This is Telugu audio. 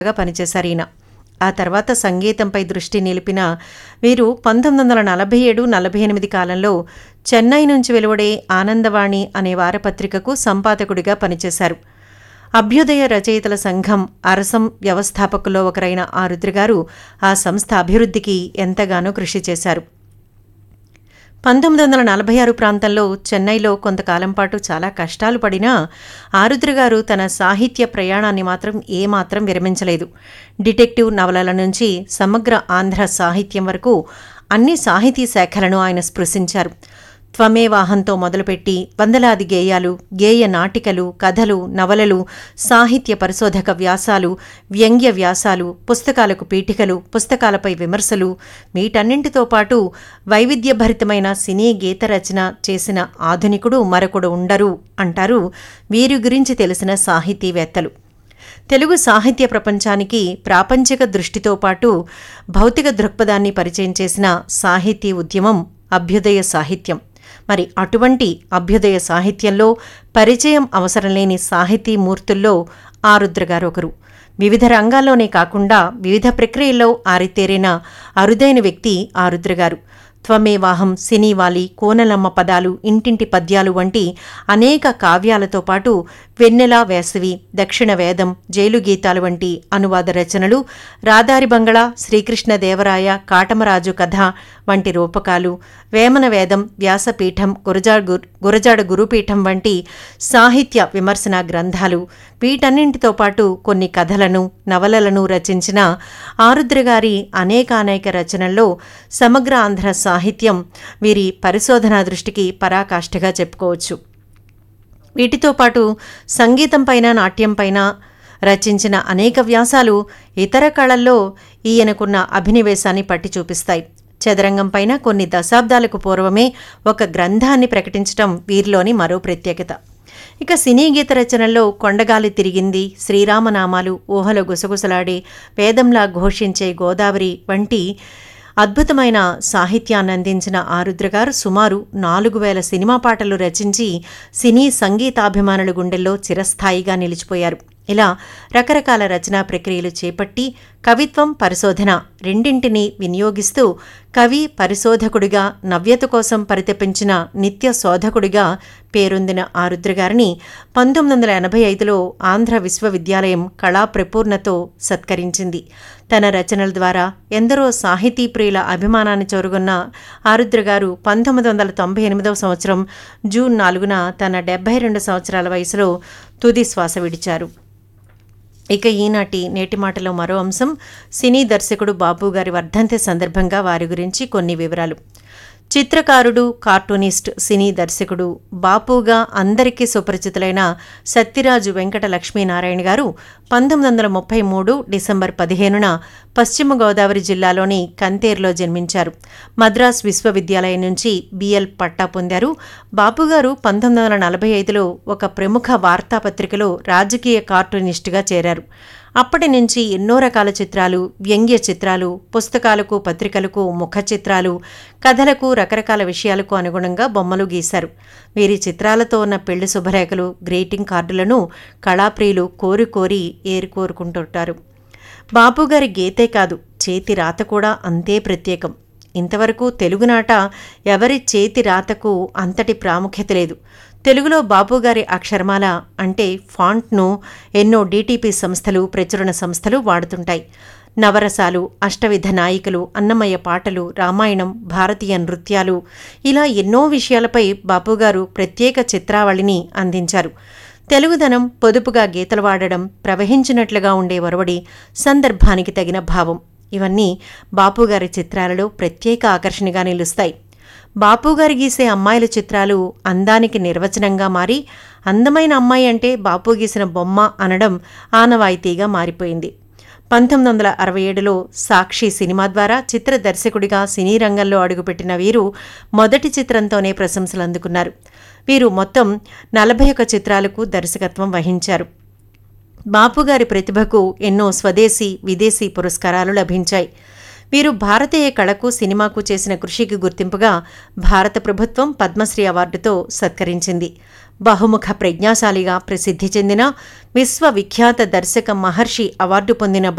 గా పనిచేశారు ఈయన ఆ తర్వాత సంగీతంపై దృష్టి నిలిపిన వీరు పంతొమ్మిది వందల నలభై ఏడు నలభై ఎనిమిది కాలంలో చెన్నై నుంచి వెలువడే ఆనందవాణి అనే వారపత్రికకు సంపాదకుడిగా పనిచేశారు అభ్యుదయ రచయితల సంఘం అరసం వ్యవస్థాపకుల్లో ఒకరైన ఆ రుద్రగారు ఆ సంస్థ అభివృద్ధికి ఎంతగానో కృషి చేశారు పంతొమ్మిది వందల నలభై ఆరు ప్రాంతంలో చెన్నైలో కొంతకాలం పాటు చాలా కష్టాలు పడినా ఆరుద్ర గారు తన సాహిత్య ప్రయాణాన్ని మాత్రం ఏమాత్రం విరమించలేదు డిటెక్టివ్ నవలల నుంచి సమగ్ర ఆంధ్ర సాహిత్యం వరకు అన్ని సాహితీ శాఖలను ఆయన స్పృశించారు త్వమేవాహంతో మొదలుపెట్టి వందలాది గేయాలు గేయ నాటికలు కథలు నవలలు సాహిత్య పరిశోధక వ్యాసాలు వ్యంగ్య వ్యాసాలు పుస్తకాలకు పీఠికలు పుస్తకాలపై విమర్శలు వీటన్నింటితో పాటు వైవిధ్యభరితమైన సినీ గీత రచన చేసిన ఆధునికుడు మరొకడు ఉండరు అంటారు వీరి గురించి తెలిసిన సాహితీవేత్తలు తెలుగు సాహిత్య ప్రపంచానికి ప్రాపంచిక దృష్టితో పాటు భౌతిక దృక్పథాన్ని పరిచయం చేసిన సాహితీ ఉద్యమం అభ్యుదయ సాహిత్యం మరి అటువంటి అభ్యుదయ సాహిత్యంలో పరిచయం అవసరం లేని సాహితీ మూర్తుల్లో ఆరుద్ర గారు ఒకరు వివిధ రంగాల్లోనే కాకుండా వివిధ ప్రక్రియల్లో ఆరితేరిన అరుదైన వ్యక్తి ఆరుద్ర గారు త్వమేవాహం సినీవాలి కోనలమ్మ పదాలు ఇంటింటి పద్యాలు వంటి అనేక కావ్యాలతో పాటు వెన్నెల వేసవి దక్షిణ వేదం జైలు గీతాలు వంటి అనువాద రచనలు రాదారి బంగళ శ్రీకృష్ణదేవరాయ కాటమరాజు కథ వంటి రూపకాలు వేమన వేదం వ్యాసపీఠం గురజాడ గు గురజాడ గురుపీఠం వంటి సాహిత్య విమర్శన గ్రంథాలు వీటన్నింటితో పాటు కొన్ని కథలను నవలలను రచించిన ఆరుద్ర గారి అనేకానేక రచనల్లో సమగ్ర ఆంధ్ర సాహిత్యం వీరి పరిశోధనా దృష్టికి పరాకాష్ఠగా చెప్పుకోవచ్చు వీటితో పాటు సంగీతంపైన నాట్యంపైన రచించిన అనేక వ్యాసాలు ఇతర కళల్లో ఈయనకున్న అభినివేశాన్ని పట్టి చూపిస్తాయి చదరంగం పైన కొన్ని దశాబ్దాలకు పూర్వమే ఒక గ్రంథాన్ని ప్రకటించటం వీరిలోని మరో ప్రత్యేకత ఇక సినీ గీత రచనల్లో కొండగాలి తిరిగింది శ్రీరామనామాలు ఊహలో గుసగుసలాడే వేదంలా ఘోషించే గోదావరి వంటి అద్భుతమైన సాహిత్యాన్ని అందించిన ఆరుద్ర గారు సుమారు నాలుగు వేల సినిమా పాటలు రచించి సినీ సంగీతాభిమానుల గుండెల్లో చిరస్థాయిగా నిలిచిపోయారు ఇలా రకరకాల రచనా ప్రక్రియలు చేపట్టి కవిత్వం పరిశోధన రెండింటినీ వినియోగిస్తూ కవి పరిశోధకుడిగా నవ్యత కోసం పరితపించిన నిత్య శోధకుడిగా పేరొందిన ఆరుద్ర గారిని పంతొమ్మిది వందల ఎనభై ఐదులో ఆంధ్ర విశ్వవిద్యాలయం కళా ప్రపూర్ణతో సత్కరించింది తన రచనల ద్వారా ఎందరో సాహితీ ప్రియుల అభిమానాన్ని చొరుగున్న ఆరుద్ర గారు పంతొమ్మిది వందల తొంభై ఎనిమిదవ సంవత్సరం జూన్ నాలుగున తన డెబ్బై రెండు సంవత్సరాల వయసులో తుది శ్వాస విడిచారు ఇక ఈనాటి నేటి మాటలో మరో అంశం సినీ దర్శకుడు బాబు గారి వర్ధంతి సందర్భంగా వారి గురించి కొన్ని వివరాలు చిత్రకారుడు కార్టూనిస్ట్ సినీ దర్శకుడు బాపుగా అందరికీ సుపరిచితులైన సత్యరాజు వెంకట లక్ష్మీనారాయణ గారు పంతొమ్మిది వందల ముప్పై మూడు డిసెంబర్ పదిహేనున పశ్చిమ గోదావరి జిల్లాలోని కంతేరులో జన్మించారు మద్రాస్ విశ్వవిద్యాలయం నుంచి బిఎల్ పట్టా పొందారు బాపుగారు పంతొమ్మిది వందల నలభై ఐదులో ఒక ప్రముఖ వార్తాపత్రికలో రాజకీయ కార్టూనిస్టుగా చేరారు అప్పటి నుంచి ఎన్నో రకాల చిత్రాలు వ్యంగ్య చిత్రాలు పుస్తకాలకు పత్రికలకు ముఖ చిత్రాలు కథలకు రకరకాల విషయాలకు అనుగుణంగా బొమ్మలు గీశారు వీరి చిత్రాలతో ఉన్న పెళ్లి శుభరేఖలు గ్రీటింగ్ కార్డులను కళాప్రియులు కోరి కోరి ఏరుకోరుకుంటుంటారు బాపుగారి గీతే కాదు చేతి రాత కూడా అంతే ప్రత్యేకం ఇంతవరకు తెలుగునాట ఎవరి చేతి రాతకు అంతటి ప్రాముఖ్యత లేదు తెలుగులో బాపుగారి అక్షరమాల అంటే ఫాంట్ను ఎన్నో డీటీపీ సంస్థలు ప్రచురణ సంస్థలు వాడుతుంటాయి నవరసాలు అష్టవిధ నాయికలు అన్నమయ్య పాటలు రామాయణం భారతీయ నృత్యాలు ఇలా ఎన్నో విషయాలపై బాపుగారు ప్రత్యేక చిత్రావళిని అందించారు తెలుగుదనం పొదుపుగా గీతలు వాడడం ప్రవహించినట్లుగా ఉండే ఒరవడి సందర్భానికి తగిన భావం ఇవన్నీ బాపుగారి చిత్రాలలో ప్రత్యేక ఆకర్షణగా నిలుస్తాయి బాపుగారు గీసే అమ్మాయిల చిత్రాలు అందానికి నిర్వచనంగా మారి అందమైన అమ్మాయి అంటే బాపు గీసిన బొమ్మ అనడం ఆనవాయితీగా మారిపోయింది పంతొమ్మిది వందల అరవై ఏడులో సాక్షి సినిమా ద్వారా చిత్ర దర్శకుడిగా సినీ రంగంలో అడుగుపెట్టిన వీరు మొదటి చిత్రంతోనే ప్రశంసలు అందుకున్నారు వీరు మొత్తం నలభై ఒక్క చిత్రాలకు దర్శకత్వం వహించారు బాపుగారి ప్రతిభకు ఎన్నో స్వదేశీ విదేశీ పురస్కారాలు లభించాయి వీరు భారతీయ కళకు సినిమాకు చేసిన కృషికి గుర్తింపుగా భారత ప్రభుత్వం పద్మశ్రీ అవార్డుతో సత్కరించింది బహుముఖ ప్రజ్ఞాశాలిగా ప్రసిద్ధి చెందిన విశ్వవిఖ్యాత దర్శక మహర్షి అవార్డు పొందిన